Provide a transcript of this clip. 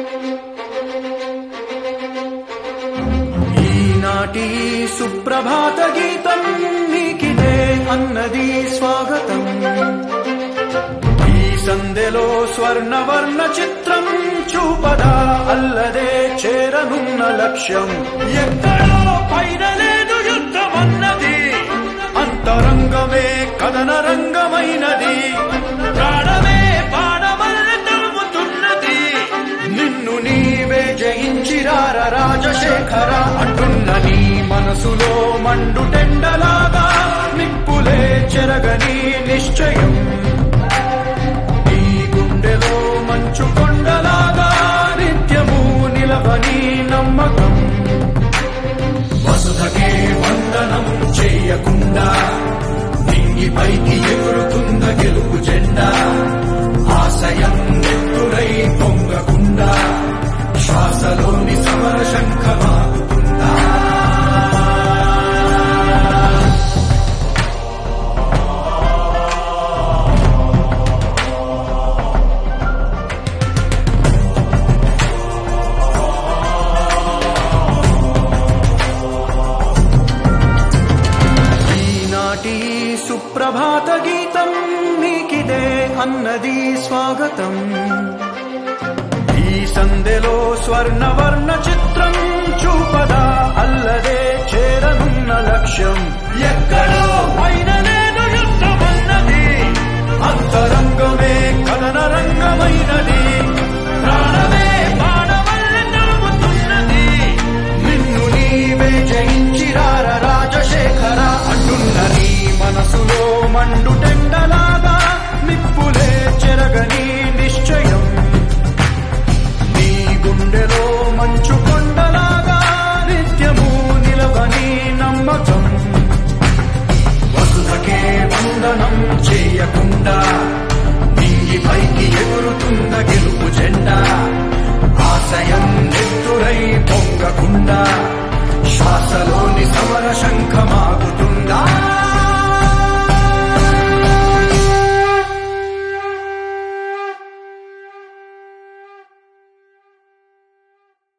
ఈనాటి సుప్రభాత గీతం నీకిదే అన్నది స్వాగతం ఈ సందెలో స్వర్ణవర్ణ చిత్రం చూపదా అల్లదే చేరనున్న లక్ష్యం ఎక్కడో పైన లేదు యుద్ధమన్నది అంతరంగమే కథన రంగమైనది ప్రాణమే బాణమల్ల తరుముతున్నది నిన్ను నీవే జయించిరార రాజశేఖర అంటున్న నీ మనసులో మండుటెండలాగా నిప్పులే చెరగని నిశ్చయం నీ గుండెలో మంచు కొండలాగా నిత్యము నిలవని నమ్మకం వసుధకే వందనం చేయకుండా నింగి పైకి ఎగురుతుంద గెలుపు జెండా ఆశయం నెత్తురై పొంగకుండా శ్వాసలోని సమర శంఖమాగుతుందా ఈనాటి సుప్రభాత గీతం నీకిదే అన్నది స్వాగతం ఈ సందెలో స్వర్ణవర్ణ చిత్రం చూపదా అల్లదే చేరనున్న లక్ష్యం ఎక్కడో పైన లేదు యుద్ధమన్నది అంతరంగమే కథన రంగమైనది ప్రాణమే బాణమల్లె నలుపుతున్నది నిన్ను నీవే జయించిరార రాజశేఖర అంటున్న నీ మనసులో మండుటెండలాగా నిప్పులే చెరగని నిశ్చయం నీ గుండెలో మంచు కొండలాగా నిత్యము నిలవని నమ్మకం వసుధకే వందనం చేయకుండా నింగి పైకి ఎగురుతున్న గెలుపు జెండా ఆశయం నెత్తురై పొంగకుండా శ్వాసలోని సమర శంఖమాగుతుంది